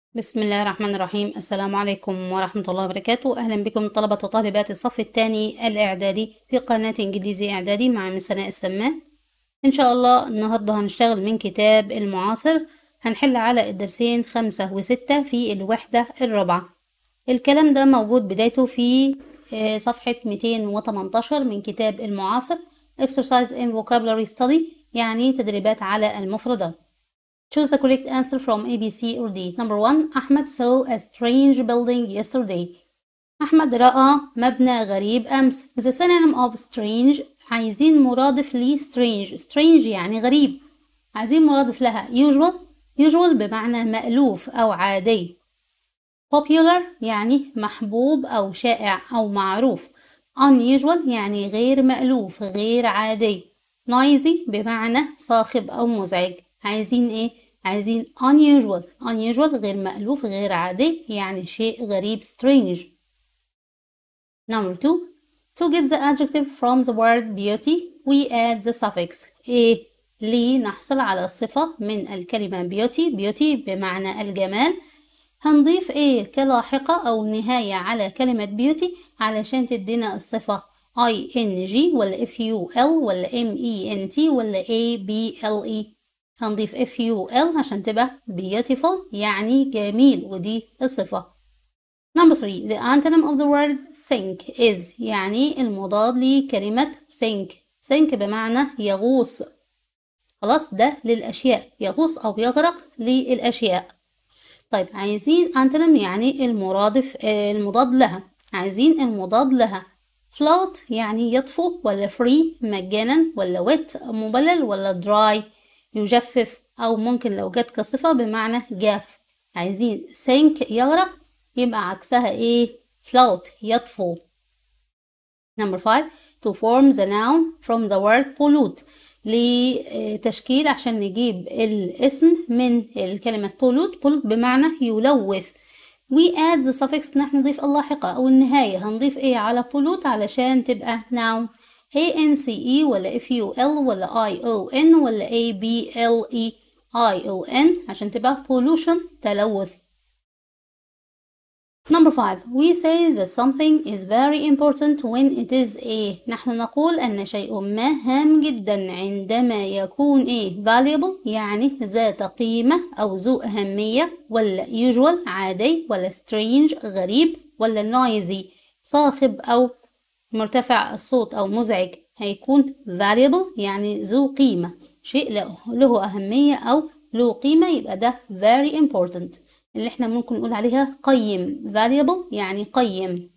بسم الله الرحمن الرحيم السلام عليكم ورحمة الله وبركاته أهلا بكم طلبة وطالبات الصف الثاني الإعدادي في قناة إنجليزي إعدادي مع من سناء السمان إن شاء الله النهاردة هنشتغل من كتاب المعاصر هنحل على الدرسين خمسة وستة في الوحدة الرابعة الكلام ده موجود بدايته في آه، صفحة 218 من كتاب المعاصر Exercise in Vocabulary Study يعني تدريبات على المفردات Choose the correct answer from A, B, C or D. Number one, Ahmed saw a strange building yesterday. أحمد رأى مبنى غريب أمس. The synonym of strange عايزين مرادف لي strange. strange يعني غريب. عايزين مرادف لها usual. usual بمعنى مألوف أو عادي. popular يعني محبوب أو شائع أو معروف. unusual يعني غير مألوف غير عادي. noisy بمعنى صاخب أو مزعج. عايزين ايه عايزين unusual unusual غير مألوف غير عادي يعني شيء غريب strange number two to get the adjective from the word beauty we add the suffix ايه لنحصل على الصفة من الكلمة beauty beauty بمعنى الجمال هنضيف ايه كلاحقة او نهاية على كلمة beauty علشان تدينا الصفة ing ولا ful ولا ment ولا able هنضيف ful عشان تبقى beautiful يعني جميل ودي الصفة number three the antonym of the word sink is يعني المضاد لكلمة sink sink بمعنى يغوص خلاص ده للأشياء يغوص أو يغرق للأشياء طيب عايزين antonym يعني المرادف المضاد لها عايزين المضاد لها float يعني يطفو ولا free مجانا ولا wet مبلل ولا dry يجفف أو ممكن لو جت كصفة بمعنى جاف عايزين sink يغرق يبقى عكسها ايه float يطفو number five to form the noun from the word pollute لتشكيل عشان نجيب الاسم من الكلمة pollute pollute بمعنى يلوث we add the suffix نحن نضيف اللاحقة أو النهاية هنضيف ايه على pollute علشان تبقى noun A N C E ولا F U L ولا I O N ولا A B L E I O N عشان تبقى pollution تلوث Number five, we say that something is very important when it is a نحن نقول أن شيء ما هام جدا عندما يكون a valuable يعني ذات قيمة أو ذو أهمية ولا usual عادي ولا strange غريب ولا noisy صاخب أو مرتفع الصوت أو مزعج هيكون variable يعني ذو قيمة شيء له, له أهمية أو له قيمة يبقى ده very important اللي احنا ممكن نقول عليها قيم variable يعني قيم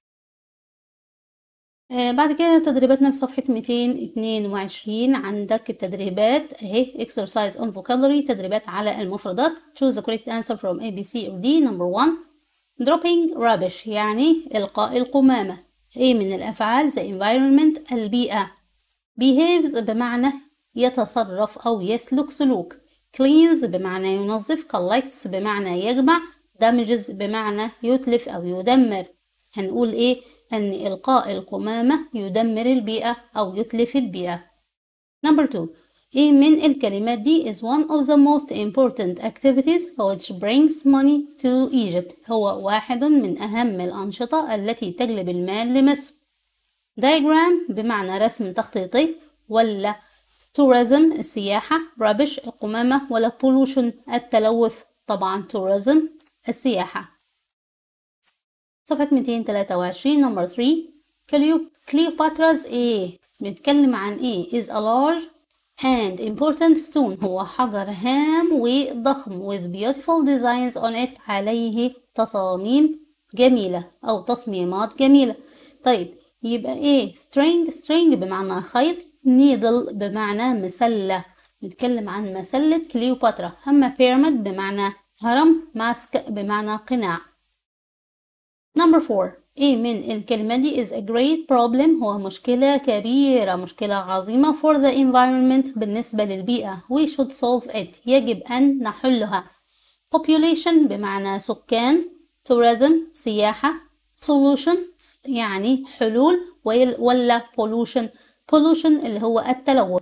آه بعد كده تدريباتنا في صفحة 222 عندك التدريبات اهي exercise on vocabulary تدريبات على المفردات choose the correct answer from A, B, C or D number one dropping rubbish يعني إلقاء القمامة ايه من الأفعال the environment البيئة behaves بمعنى يتصرف أو يسلك سلوك cleans بمعنى ينظف collects بمعنى يجمع damages بمعنى يتلف أو يدمر هنقول ايه أن إلقاء القمامة يدمر البيئة أو يتلف البيئة number two ايه من الكلمات دي is one of the most important activities which brings money to Egypt هو واحد من أهم الأنشطة التي تجلب المال لمصر diagram بمعنى رسم تخطيطي ولا tourism السياحة rubbish القمامة ولا pollution التلوث طبعا tourism السياحة صفحة 223 number 3 Cleopatra's ايه بنتكلم عن ايه is a large and important stone هو حجر هام وضخم with beautiful designs on it عليه تصاميم جميلة أو تصميمات جميلة طيب يبقى ايه string string بمعنى خيط needle بمعنى مسلة نتكلم عن مسلة كليوباترا أما pyramid بمعنى هرم ماسك بمعنى قناع number four ايه من الكلمة دي is a great problem هو مشكلة كبيرة مشكلة عظيمة for the environment بالنسبة للبيئة we should solve it يجب أن نحلها population بمعنى سكان tourism سياحة solutions يعني حلول ولا pollution pollution اللي هو التلوث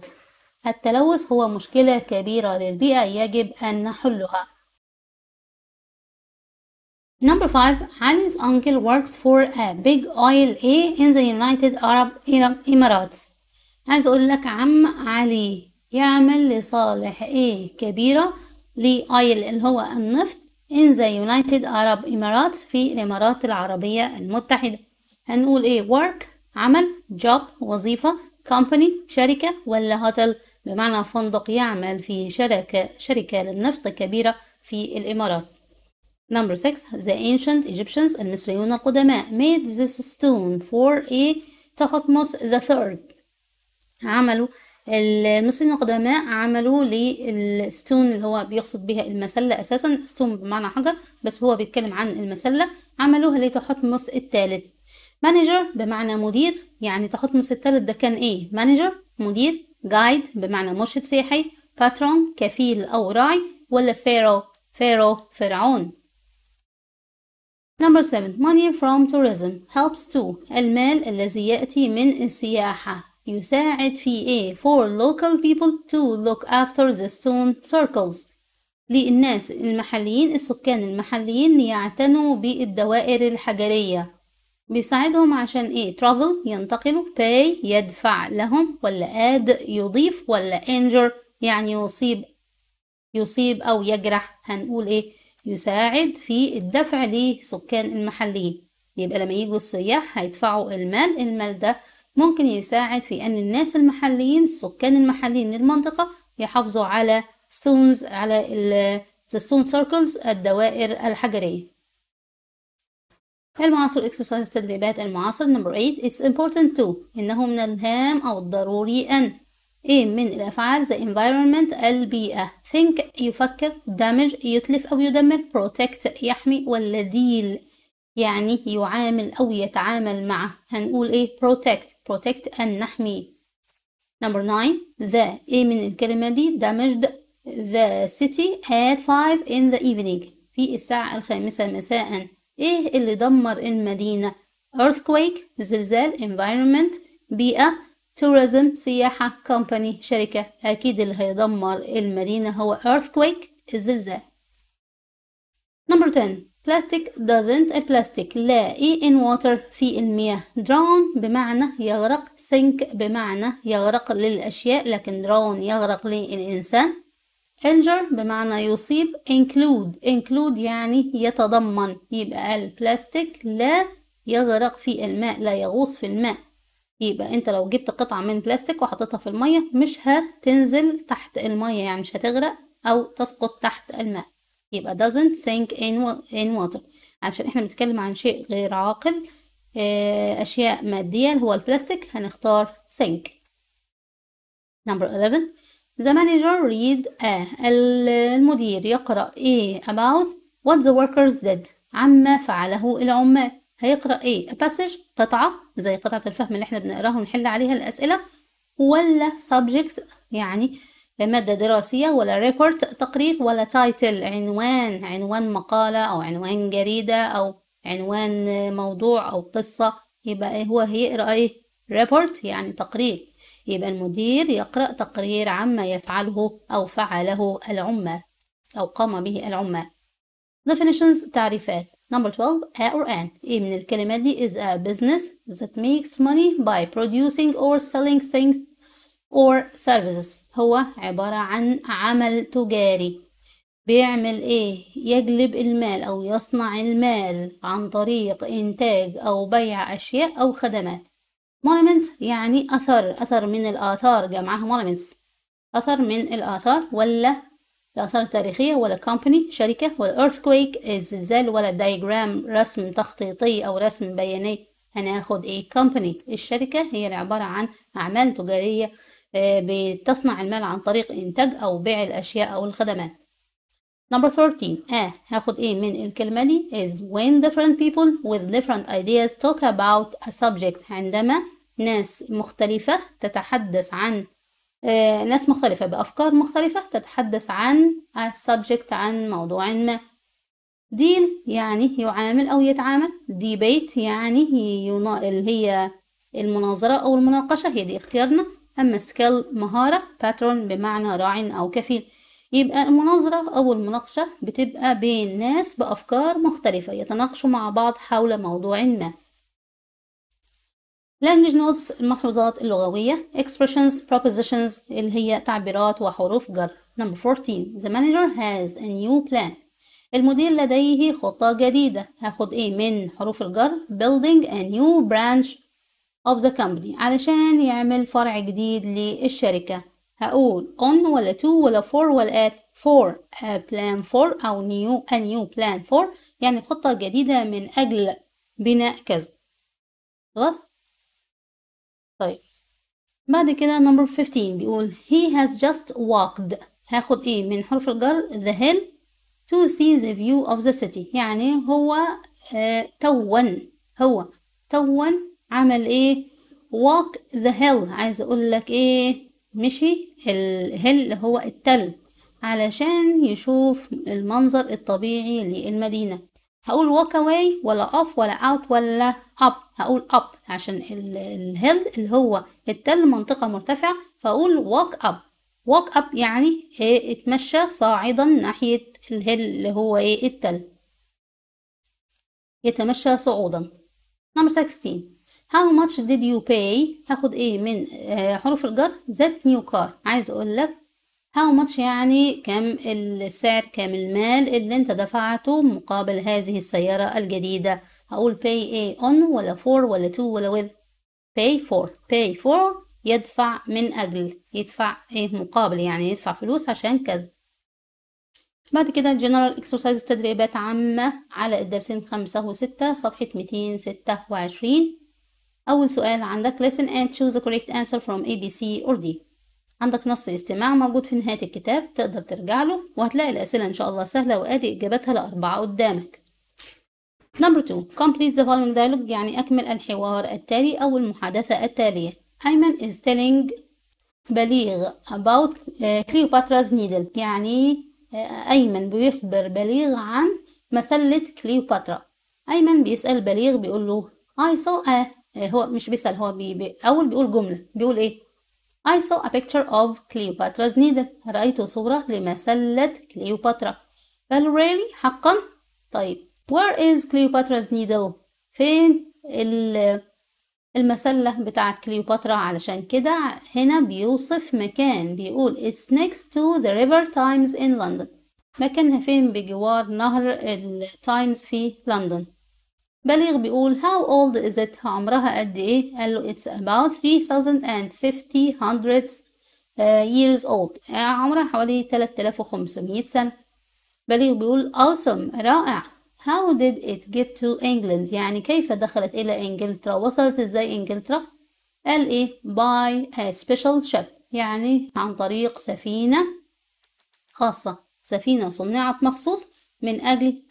التلوث هو مشكلة كبيرة للبيئة يجب أن نحلها Number five, Ali's uncle works for a big oil A in the United Arab Emirates. عايز أقول لك عم علي يعمل لصالح A كبيرة لأويل اللي هو النفط in the United Arab Emirates في الإمارات العربية المتحدة. هنقول إيه work عمل job وظيفة company شركة ولا هوتل بمعنى فندق يعمل في شركة شركة للنفط كبيرة في الإمارات. Number 6 The ancient Egyptians المصريون القدماء made this stone for a تحتمس the third عملوا المصريين القدماء عملوا للستون اللي هو بيقصد بها المسلة أساسا ستون بمعنى حجر بس هو بيتكلم عن المسلة عملوها لتحتمس الثالث مانجر بمعنى مدير يعني تحتمس الثالث ده كان ايه مانجر مدير جايد بمعنى مرشد سياحي باترون كفيل أو راعي ولا فيرو فيرو فرعون Number 7 money from tourism helps to المال الذي يأتي من السياحة يساعد في ايه for local people to look after the stone circles للناس المحليين السكان المحليين يعتنوا بالدوائر الحجرية بيساعدهم عشان ايه travel ينتقلوا pay يدفع لهم ولا add يضيف ولا injure يعني يصيب يصيب أو يجرح هنقول ايه يساعد في الدفع لسكان المحليين يبقى لما يجوا السياح هيدفعوا المال المال ده ممكن يساعد في أن الناس المحليين السكان المحليين للمنطقة يحافظوا على stones على ال the stone circles الدوائر الحجرية المعاصر exercise تدريبات المعاصر number 8 it's important to إنه من الهام أو الضروري أن ايه من الأفعال the environment البيئة think يفكر damage يتلف أو يدمر protect يحمي ولا deal يعني يعامل أو يتعامل مع هنقول ايه protect protect أن نحمي number 9 the ايه من الكلمة دي damaged the city at 5 in the evening في الساعة الخامسة مساء ايه اللي دمر المدينة earthquake زلزال environment بيئة tourism سياحة company شركة أكيد اللي هيدمر المدينة هو earthquake الزلزال number 10 plastic doesn't a plastic لا e in water في المياه drown بمعنى يغرق sink بمعنى يغرق للأشياء لكن drown يغرق للإنسان injure بمعنى يصيب include include يعني يتضمن يبقى البلاستيك لا يغرق في الماء لا يغوص في الماء يبقى انت لو جبت قطعة من بلاستيك وحطيتها في المية مش هتنزل تحت المية يعني مش هتغرق أو تسقط تحت الماء يبقى doesn't sink in, in water عشان احنا بنتكلم عن شيء غير عاقل أشياء مادية اللي هو البلاستيك هنختار sink number 11 the manager read a المدير يقرأ ايه about what the workers did عما فعله العمال هيقرأ ايه a passage قطعة زي قطعة الفهم اللي احنا بنقراها ونحل عليها الأسئلة ولا subject يعني مادة دراسية ولا report تقرير ولا title عنوان عنوان مقالة أو عنوان جريدة أو عنوان موضوع أو قصة يبقى هو هيقرأ ايه report يعني تقرير يبقى المدير يقرأ تقرير عما يفعله أو فعله العمال أو قام به العمال definitions تعريفات Number 12 a or an إيه من الكلمات دي is a business that makes money by producing or selling things or services هو عبارة عن عمل تجاري بيعمل ايه يجلب المال او يصنع المال عن طريق انتاج او بيع اشياء او خدمات monument يعني اثر اثر من الاثار جمعها monuments اثر من الاثار ولا الآثار التاريخية ولا company شركة ولا earthquake الزلزال ولا diagram رسم تخطيطي أو رسم بياني هناخد ايه company الشركة هي اللي عبارة عن أعمال تجارية بتصنع المال عن طريق إنتاج أو بيع الأشياء أو الخدمات Number 13 آه هاخد ايه من الكلمة دي is when different people with different ideas talk about a subject عندما ناس مختلفة تتحدث عن آه ناس مختلفة بأفكار مختلفة تتحدث عن subject عن موضوع ما deal يعني يعامل أو يتعامل debate يعني ينا... اللي هي المناظرة أو المناقشة هي دي اختيارنا أما skill مهارة pattern بمعنى راع أو كفيل يبقى المناظرة أو المناقشة بتبقى بين ناس بأفكار مختلفة يتناقشوا مع بعض حول موضوع ما language notes الملحوظات اللغوية expressions propositions اللي هي تعبيرات وحروف جر number 14 the manager has a new plan المدير لديه خطة جديدة هاخد ايه من حروف الجر building a new branch of the company علشان يعمل فرع جديد للشركة هقول on ولا to ولا for ولا at for a plan for أو new a new plan for يعني خطة جديدة من أجل بناء كذا خلاص طيب بعد كده number 15 بيقول he has just walked هاخد ايه من حرف الجر the hill to see the view of the city يعني هو آه تون هو تون عمل ايه walk the hill عايز اقول لك ايه مشي الهيل هو التل علشان يشوف المنظر الطبيعي للمدينة هقول walk away ولا off ولا out ولا up هقول up عشان الهيل اللي هو التل منطقة مرتفعة فأقول walk up walk up يعني إيه اتمشى صاعدا ناحية الهيل اللي هو ايه التل يتمشى صعودا number 16 how much did you pay هاخد ايه من آه حروف الجر that new car عايز اقول لك how much يعني كم السعر كم المال اللي انت دفعته مقابل هذه السيارة الجديدة هقول pay ايه on ولا for ولا to ولا with pay for pay for يدفع من أجل يدفع ايه مقابل يعني يدفع فلوس عشان كذا بعد كده general exercise تدريبات عامة على الدرسين خمسة وستة صفحة ميتين ستة وعشرين أول سؤال عندك listen and choose the correct answer from A, B, C or D عندك نص استماع موجود في نهاية الكتاب تقدر ترجع له وهتلاقي الأسئلة إن شاء الله سهلة وآدي إجابتها لأربعة قدامك Number two complete the following dialogue يعني أكمل الحوار التالي أو المحادثة التالية أيمن is telling بليغ about Cleopatra's needle يعني أيمن بيخبر بليغ عن مسلة كليوباترا أيمن بيسأل بليغ بيقول له I saw a هو مش بيسأل هو بي بي أول بيقول جملة بيقول إيه I saw a picture of Cleopatra's needle رأيت صورة لمسلة كليوباترا قال really حقا طيب where is Cleopatra's needle فين المسلة بتاعت كليوباترا علشان كده هنا بيوصف مكان بيقول it's next to the river Thames in London مكانها فين بجوار نهر التايمز في لندن بليغ بيقول how old is it عمرها قد ايه قال له it's about 3050 hundreds uh, years old عمرها حوالي 3500 سنة بليغ بيقول awesome رائع how did it get to England يعني كيف دخلت إلى إنجلترا وصلت إزاي إنجلترا قال إيه by a special ship يعني عن طريق سفينة خاصة سفينة صنعت مخصوص من أجل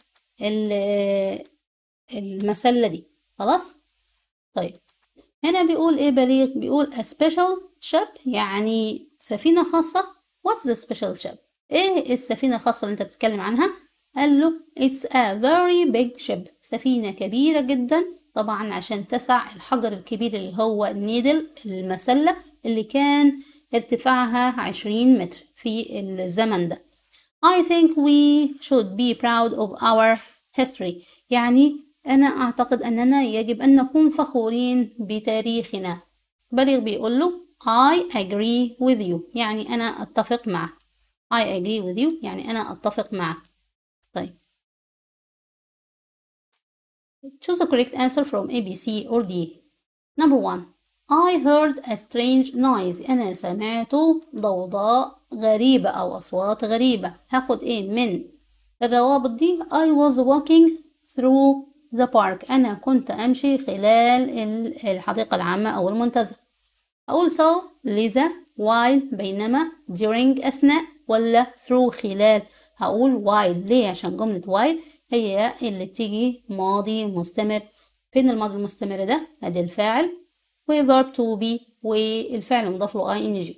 المسلة دي خلاص طيب هنا بيقول ايه بليغ بيقول a special ship يعني سفينة خاصة what's the special ship ايه السفينة الخاصة اللي انت بتتكلم عنها قال له it's a very big ship سفينة كبيرة جدا طبعا عشان تسع الحجر الكبير اللي هو النيدل المسلة اللي كان ارتفاعها عشرين متر في الزمن ده I think we should be proud of our history يعني أنا أعتقد أننا يجب أن نكون فخورين بتاريخنا بليغ بيقول له I agree with you يعني أنا أتفق معك I agree with you يعني أنا أتفق معك طيب choose the correct answer from A, B, C or D number one I heard a strange noise أنا سمعت ضوضاء غريبة أو أصوات غريبة هاخد إيه من الروابط دي I was walking through the park أنا كنت أمشي خلال الحديقة العامة أو المنتزه أقول so لذا while بينما during أثناء ولا through خلال هقول while ليه عشان جملة while هي اللي بتيجي ماضي مستمر فين الماضي المستمر ده ادي الفاعل و verb to be والفعل مضاف له ing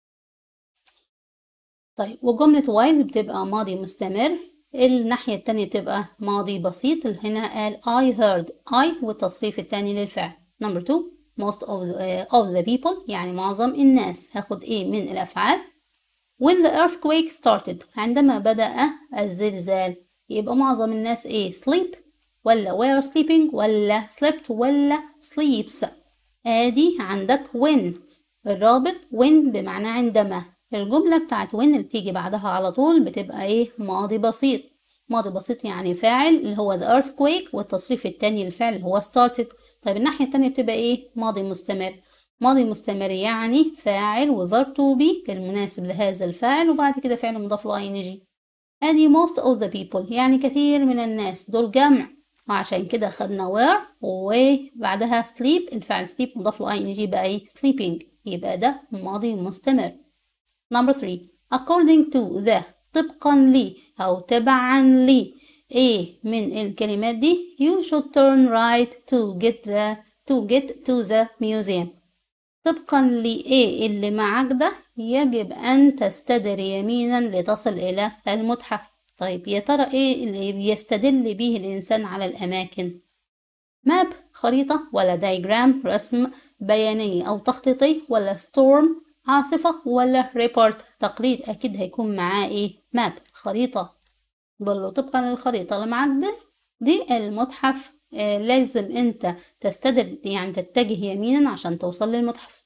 طيب وجملة while بتبقى ماضي مستمر الناحية التانية بتبقى ماضي بسيط اللي هنا قال I heard I والتصريف التاني للفعل number two most of the, uh, of the people يعني معظم الناس هاخد ايه من الأفعال when the earthquake started عندما بدأ الزلزال يبقى معظم الناس ايه sleep ولا were sleeping ولا slept ولا sleeps ادي عندك when الرابط when بمعنى عندما الجملة بتاعت when اللي بتيجي بعدها على طول بتبقى ايه ماضي بسيط ماضي بسيط يعني فاعل اللي هو the earthquake والتصريف التاني للفعل اللي هو started طيب الناحية التانية بتبقى ايه ماضي مستمر ماضي مستمر يعني فاعل و verb to be المناسب لهذا الفاعل وبعد كده فعل مضاف له ing ادي most of the people يعني كثير من الناس دول جمع وعشان كده خدنا were وبعدها sleep الفعل sleep مضاف له ing بقى ايه sleeping يبقى ده ماضي مستمر number 3 according to the طبقا لي أو تبعا لي ايه من الكلمات دي you should turn right to get the to get to the museum طبقا لإيه اللي معاك ده يجب أن تستدر يمينا لتصل إلى المتحف طيب يا ترى إيه اللي بيستدل به الإنسان على الأماكن ماب خريطة ولا دايجرام رسم بياني أو تخطيطي ولا ستورم عاصفة ولا ريبورت تقرير أكيد هيكون معاه إيه ماب خريطة بقول له طبقا للخريطة اللي معاك دي دي المتحف آه لازم انت تستدر يعني تتجه يمينا عشان توصل للمتحف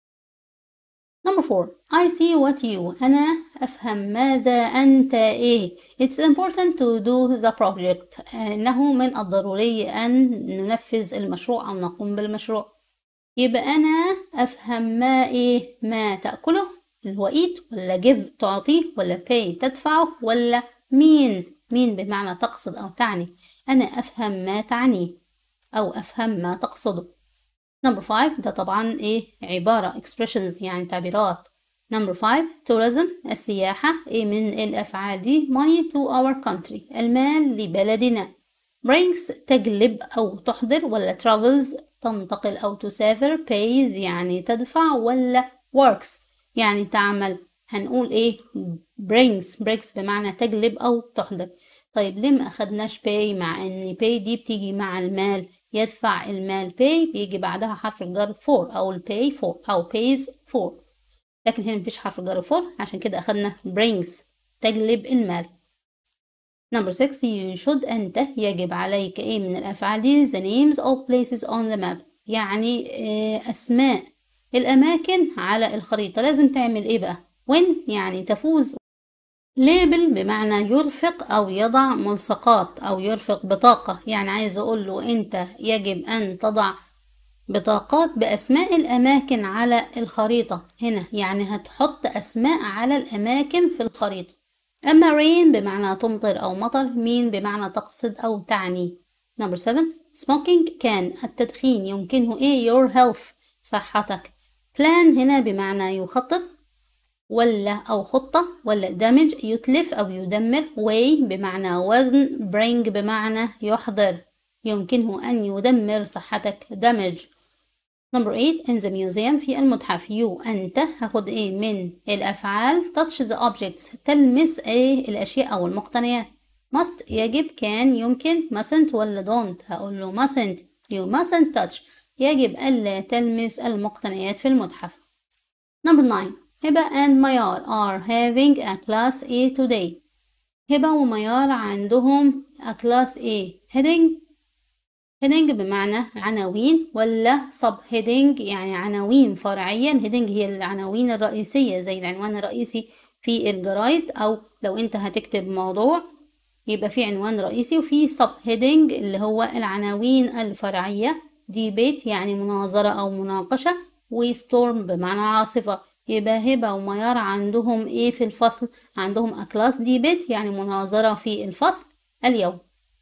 Number four I see what you أنا أفهم ماذا أنت إيه It's important to do the project إنه من الضروري أن ننفذ المشروع أو نقوم بالمشروع يبقى أنا أفهم ما إيه ما تأكله اللي هو eat ولا give تعطيه ولا pay تدفعه ولا مين مين بمعنى تقصد أو تعني أنا أفهم ما تعنيه أو أفهم ما تقصده نمبر 5 ده طبعا إيه عبارة expressions يعني تعبيرات نمبر 5 tourism السياحة إيه من الأفعال دي money to our country المال لبلدنا brings تجلب أو تحضر ولا travels تنتقل أو تسافر pays يعني تدفع ولا works يعني تعمل هنقول إيه brings brings بمعنى تجلب أو تحضر طيب ليه ما أخدناش pay مع إن pay دي بتيجي مع المال يدفع المال pay بيجي بعدها حرف الجر for أو ال pay for أو pays for لكن هنا مفيش حرف الجر for عشان كده أخدنا brings تجلب المال Number 6 you should أنت يجب عليك إيه من الأفعال دي the names of places on the map يعني أسماء الأماكن على الخريطة لازم تعمل إيه بقى when يعني تفوز ليبل بمعنى يرفق أو يضع ملصقات أو يرفق بطاقة يعني عايز أقول له أنت يجب أن تضع بطاقات بأسماء الأماكن على الخريطة هنا يعني هتحط أسماء على الأماكن في الخريطة أما rain بمعنى تمطر أو مطر مين بمعنى تقصد أو تعني number 7 smoking كان التدخين يمكنه إيه your health صحتك plan هنا بمعنى يخطط ولا أو خطة ولا damage يتلف أو يدمر weigh بمعنى وزن bring بمعنى يحضر يمكنه أن يدمر صحتك damage Number 8 in the museum في المتحف you أنت هاخد إيه من الأفعال touch the objects تلمس إيه الأشياء أو المقتنيات must يجب كان يمكن mustn't ولا don't هقول له mustn't you mustn't touch يجب ألا تلمس المقتنيات في المتحف Number 9 هبة and ميار are having a class A today هبة وميار عندهم a class A heading heading بمعنى عناوين ولا sub heading يعني عناوين فرعيا heading هي العناوين الرئيسية زي العنوان الرئيسي في الجرايد أو لو أنت هتكتب موضوع يبقى في عنوان رئيسي وفي sub heading اللي هو العناوين الفرعية debate يعني مناظرة أو مناقشة وستورم بمعنى عاصفة يبقى هبة وميار عندهم ايه في الفصل عندهم a class debate يعني مناظرة في الفصل اليوم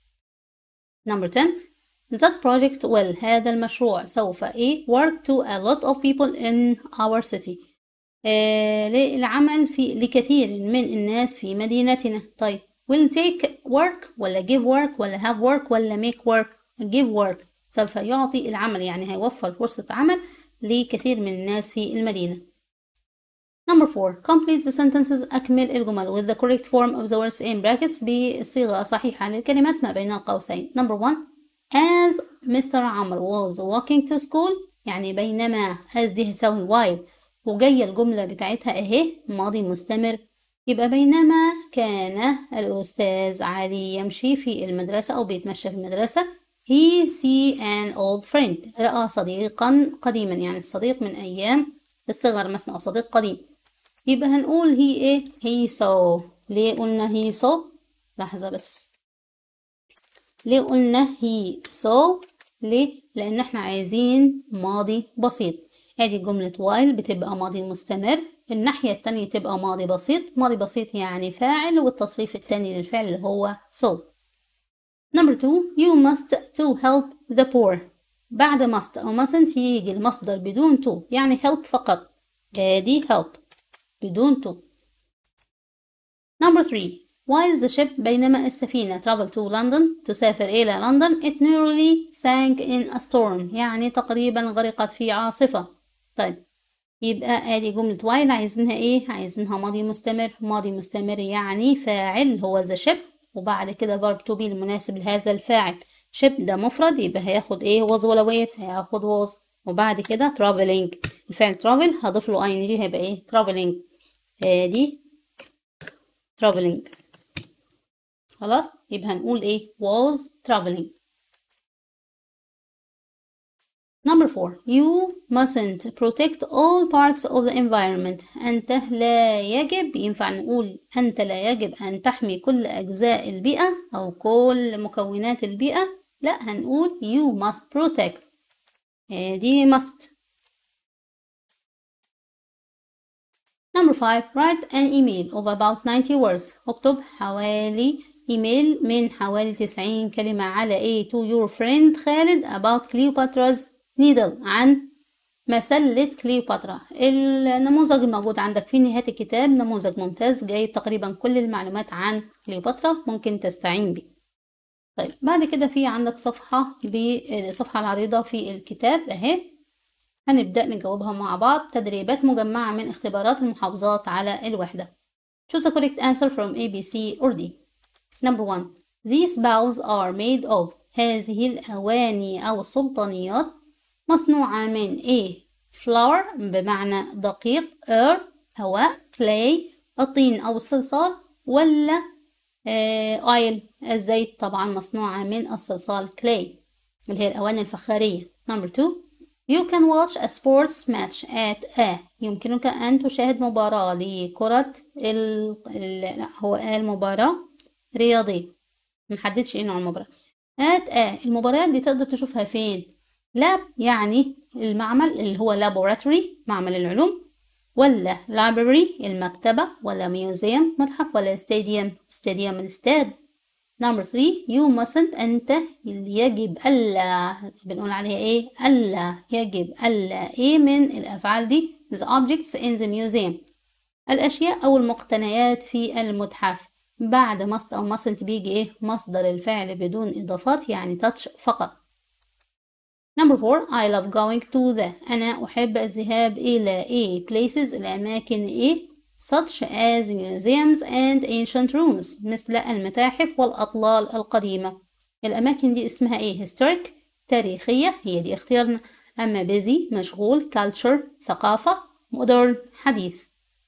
number 10 that project will هذا المشروع سوف ايه work to a lot of people in our city آه للعمل في لكثير من الناس في مدينتنا طيب will take work ولا give work ولا have work ولا make work give work سوف يعطي العمل يعني هيوفر فرصة عمل لكثير من الناس في المدينة Number 4 complete the sentences أكمل الجمل with the correct form of the words in brackets بالصيغة الصحيحة للكلمات ما بين القوسين Number 1 as Mr. عمرو was walking to school يعني بينما as دي هتساوي while وجاية الجملة بتاعتها اهي ماضي مستمر يبقى بينما كان الأستاذ علي يمشي في المدرسة أو بيتمشى في المدرسة he see an old friend رأى صديقا قديما يعني الصديق من أيام الصغر مثلا أو صديق قديم يبقى هنقول هي ايه he saw ليه قلنا he saw لحظة بس ليه قلنا he saw ليه لأن احنا عايزين ماضي بسيط ادي جملة while بتبقى ماضي مستمر الناحية التانية تبقى ماضي بسيط ماضي بسيط يعني فاعل والتصريف التاني للفعل اللي هو so number two you must to help the poor بعد must أو mustn't يجي المصدر بدون to يعني help فقط ادي help بدون to number three while the ship بينما السفينة travel to London تسافر إلى لندن it nearly sank in a storm يعني تقريبا غرقت في عاصفة طيب يبقى ادي جملة while عايزينها ايه عايزينها ماضي مستمر ماضي مستمر يعني فاعل هو the ship وبعد كده verb to be المناسب لهذا الفاعل ship ده مفرد يبقى هياخد ايه was ولا were هياخد was وبعد كده traveling الفعل travel هضيف له ing هيبقى ايه traveling ادي traveling خلاص يبقى هنقول ايه was traveling Number four, you mustn't protect all parts of the environment. أنت لا يجب ينفع نقول أنت لا يجب أن تحمي كل أجزاء البيئة أو كل مكونات البيئة. لا هنقول you must protect. دي must. Number five, write an email of about 90 words. اكتب حوالي إيميل من حوالي 90 كلمة على إيه to your friend خالد about Cleopatra's needle عن مسلة كليوباترا النموذج الموجود عندك في نهاية الكتاب نموذج ممتاز جايب تقريبا كل المعلومات عن كليوباترا ممكن تستعين بيه طيب بعد كده في عندك صفحة بالصفحة العريضة في الكتاب اهي هنبدأ نجاوبها مع بعض تدريبات مجمعة من اختبارات المحافظات على الوحدة Choose the correct answer from A, B, C or D Number one These bowls are made of هذه الأواني أو السلطانيات مصنوعة من A flour بمعنى دقيق air هواء clay الطين أو الصلصال ولا oil الزيت طبعا مصنوعة من الصلصال clay اللي هي الأواني الفخارية number two You can watch a sports match at a يمكنك أن تشاهد مباراة لكرة ال... ال... لا هو قال مباراة رياضية محددش ايه نوع المباراة at a المباريات دي تقدر تشوفها فين لاب يعني المعمل اللي هو laboratory معمل العلوم ولا library المكتبة ولا museum متحف ولا stadium stadium الاستاد number three you mustn't أنت يجب ألا بنقول عليها إيه ألا يجب ألا إيه من الأفعال دي the objects in the museum الأشياء أو المقتنيات في المتحف بعد must أو mustn't بيجي إيه مصدر الفعل بدون إضافات يعني touch فقط Number four, I love going to the أنا أحب الذهاب إلى A places الأماكن A such as museums and ancient rooms مثل المتاحف والأطلال القديمة الأماكن دي اسمها إيه historic تاريخية هي دي اختيارنا أما busy مشغول culture ثقافة modern حديث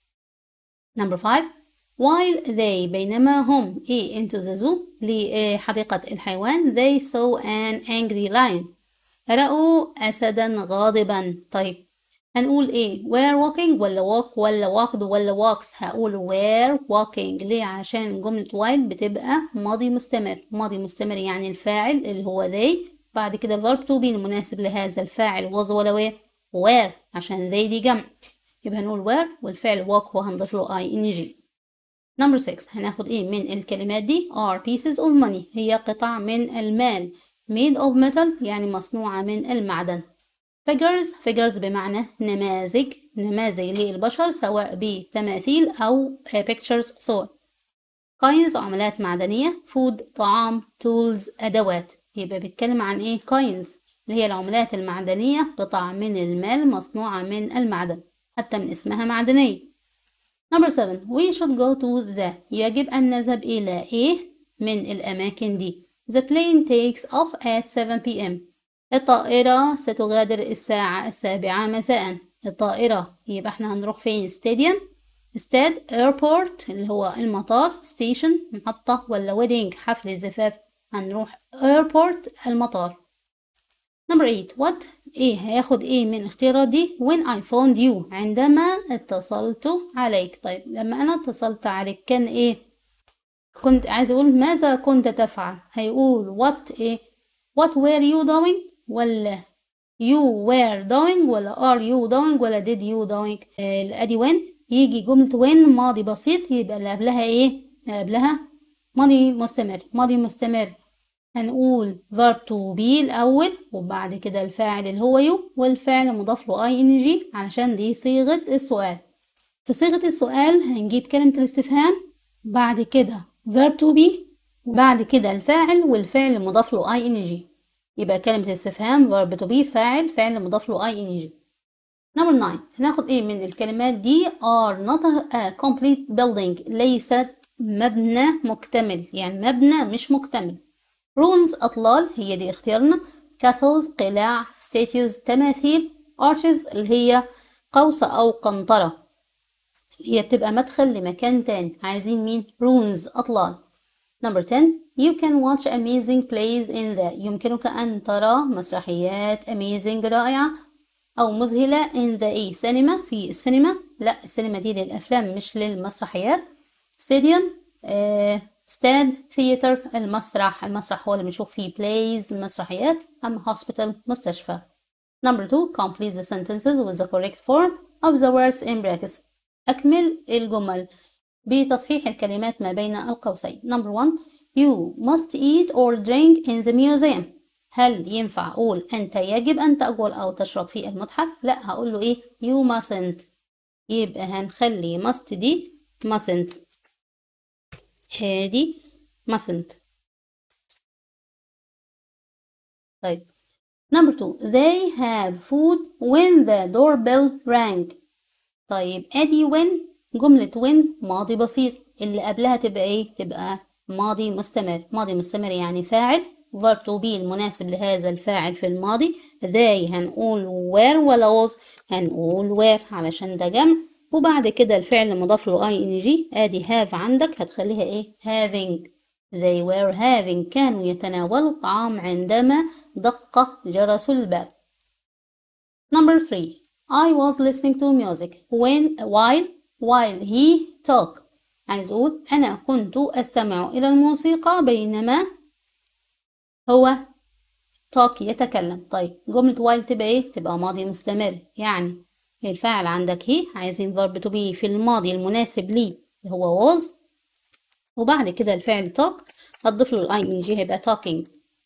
Number five while they بينما هم A into the zoo لحديقة الحيوان they saw an angry lion رأوا أسدا غاضبا طيب هنقول ايه were walking ولا walk ولا walked ولا walks هقول were walking ليه عشان جملة while بتبقى ماضي مستمر ماضي مستمر يعني الفاعل اللي هو they بعد كده verb to be المناسب لهذا الفاعل was ولا were were عشان they دي جمع يبقى هنقول were والفعل walk وهنضيف له ing number 6 هناخد ايه من الكلمات دي are pieces of money هي قطع من المال made of metal يعني مصنوعة من المعدن figures figures بمعنى نماذج نماذج للبشر سواء بتماثيل أو pictures صور coins عملات معدنية food طعام tools أدوات يبقى بيتكلم عن إيه coins اللي هي العملات المعدنية قطع من المال مصنوعة من المعدن حتى من اسمها معدنية number 7 we should go to the يجب أن نذهب إلى إيه من الأماكن دي The plane takes off at 7 p.m. الطائرة ستغادر الساعة السابعة مساء الطائرة يبقى احنا هنروح فين stadium استاد airport اللي هو المطار station محطة ولا wedding حفل الزفاف هنروح airport المطار number 8 what ايه هياخد ايه من الاختيارات دي when I found you عندما اتصلت عليك طيب لما انا اتصلت عليك كان ايه كنت عايز اقول ماذا كنت تفعل هيقول what ايه what were you doing ولا you were doing ولا are you doing ولا did you doing آه ادي when يجي جملة when ماضي بسيط يبقى اللي قبلها ايه اللي قبلها ماضي مستمر ماضي مستمر هنقول verb to be الأول وبعد كده الفاعل اللي هو you والفعل مضاف له ing علشان دي صيغة السؤال في صيغة السؤال هنجيب كلمة الاستفهام بعد كده verb to be وبعد كده الفاعل والفعل مضاف له ing يبقى كلمة الاستفهام verb to be فاعل فعل مضاف له ing number 9 هناخد ايه من الكلمات دي are not a complete building ليست مبنى مكتمل يعني مبنى مش مكتمل ruins أطلال هي دي اختيارنا castles قلاع statues تماثيل arches اللي هي قوس أو قنطرة هي بتبقى مدخل لمكان تاني عايزين مين ruins أطلال number 10 you can watch amazing plays in the يمكنك أن ترى مسرحيات amazing رائعة أو مذهلة in the ايه سينما في السينما لا السينما دي للأفلام مش للمسرحيات stadium آه استاد ثياتر المسرح المسرح هو اللي بنشوف فيه plays مسرحيات أما hospital مستشفى number two complete the sentences with the correct form of the words in brackets أكمل الجمل بتصحيح الكلمات ما بين القوسين number one you must eat or drink in the museum هل ينفع أقول أنت يجب أن تأكل أو تشرب في المتحف لا هقول له إيه you mustn't يبقى هنخلي must دي mustn't هادي mustn't طيب number two they have food when the doorbell rang طيب ادي when جملة when ماضي بسيط اللي قبلها تبقى ايه تبقى ماضي مستمر ماضي مستمر يعني فاعل verb to be المناسب لهذا الفاعل في الماضي they هنقول were ولا was هنقول were علشان ده جمع وبعد كده الفعل مضاف له ing ادي have عندك هتخليها ايه having they were having كانوا يتناولوا الطعام عندما دق جرس الباب number three I was listening to music when while while he talked عايز اقول انا كنت استمع الى الموسيقى بينما هو talk يتكلم طيب جملة while تبقى ايه تبقى ماضي مستمر يعني الفاعل عندك هي عايزين verb to be في الماضي المناسب ليه اللي هو was وبعد كده الفعل talk هتضيف له ال ing هيبقى talking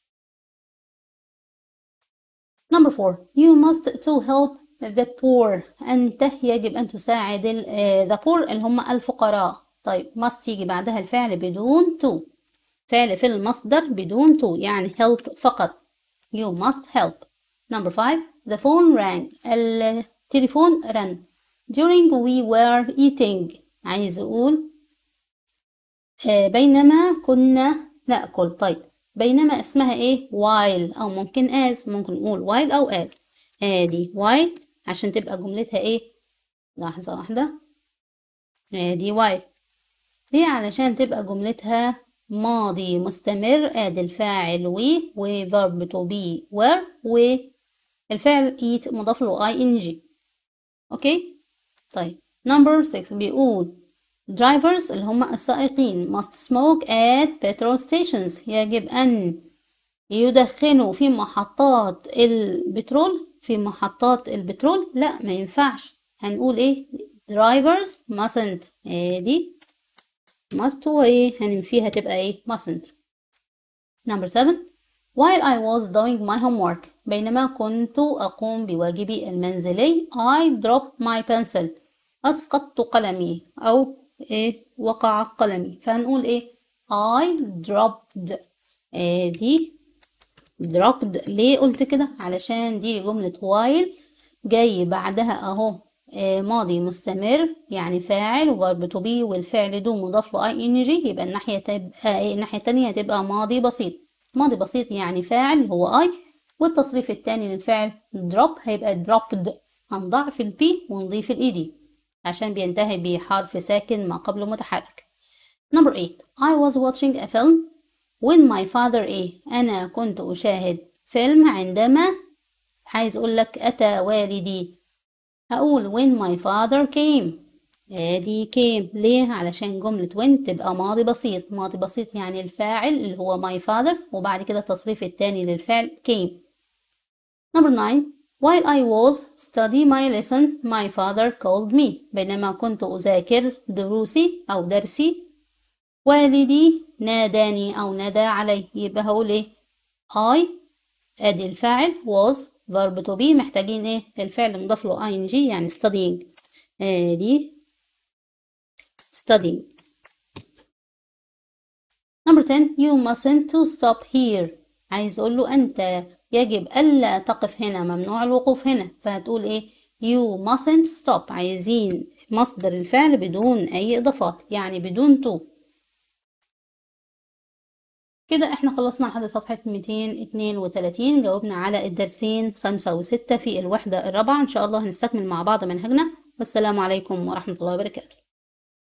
number four you must to help the poor أنت يجب أن تساعد the poor اللي هم الفقراء طيب must يجي بعدها الفعل بدون to فعل في المصدر بدون to يعني help فقط you must help number five the phone rang التليفون رن during we were eating عايز أقول آه بينما كنا نأكل طيب بينما اسمها ايه while أو ممكن as ممكن نقول while أو as ادي while عشان تبقى جملتها ايه لحظة واحدة ادي while ليه علشان تبقى جملتها ماضي مستمر ادي الفاعل we و verb to be were والفعل eat مضاف له ing اوكي طيب number 6 بيقول drivers اللي هم السائقين must smoke at petrol stations يجب أن يدخنوا في محطات البترول في محطات البترول لا ما ينفعش هنقول ايه drivers mustn't ادي must هو ايه هننفيها تبقى ايه mustn't number 7 while I was doing my homework بينما كنت أقوم بواجبي المنزلي I dropped my pencil أسقطت قلمي أو إيه وقع قلمي فهنقول إيه I dropped إيه دي dropped ليه قلت كده علشان دي جملة while جاي بعدها أهو إيه ماضي مستمر يعني فاعل وverb to be والفعل دو مضاف له ing يبقى الناحية تبقى إيه الناحية التانية هتبقى ماضي بسيط ماضي بسيط يعني فاعل هو I والتصريف التاني للفعل drop هيبقى dropped هنضعف البي ونضيف الاي عشان بينتهي بحرف ساكن ما قبله متحرك number 8 I was watching a film when my father ايه أنا كنت أشاهد فيلم عندما عايز أقول لك أتى والدي هقول when my father came ادي came ليه علشان جملة when تبقى ماضي بسيط ماضي بسيط يعني الفاعل اللي هو my father وبعد كده التصريف التاني للفعل came number 9 while I was study my lesson my father called me بينما كنت أذاكر دروسي أو درسي والدي ناداني أو نادى علي يبقى هقول إيه I أدي الفاعل was verb to be محتاجين إيه الفعل مضاف له ing يعني studying أدي studying number 10 you mustn't to stop here عايز أقول له أنت يجب ألا تقف هنا ممنوع الوقوف هنا فهتقول إيه you mustn't stop عايزين مصدر الفعل بدون أي إضافات يعني بدون to كده احنا خلصنا لحد صفحة 232 جاوبنا على الدرسين خمسة وستة في الوحدة الرابعة ان شاء الله هنستكمل مع بعض منهجنا والسلام عليكم ورحمة الله وبركاته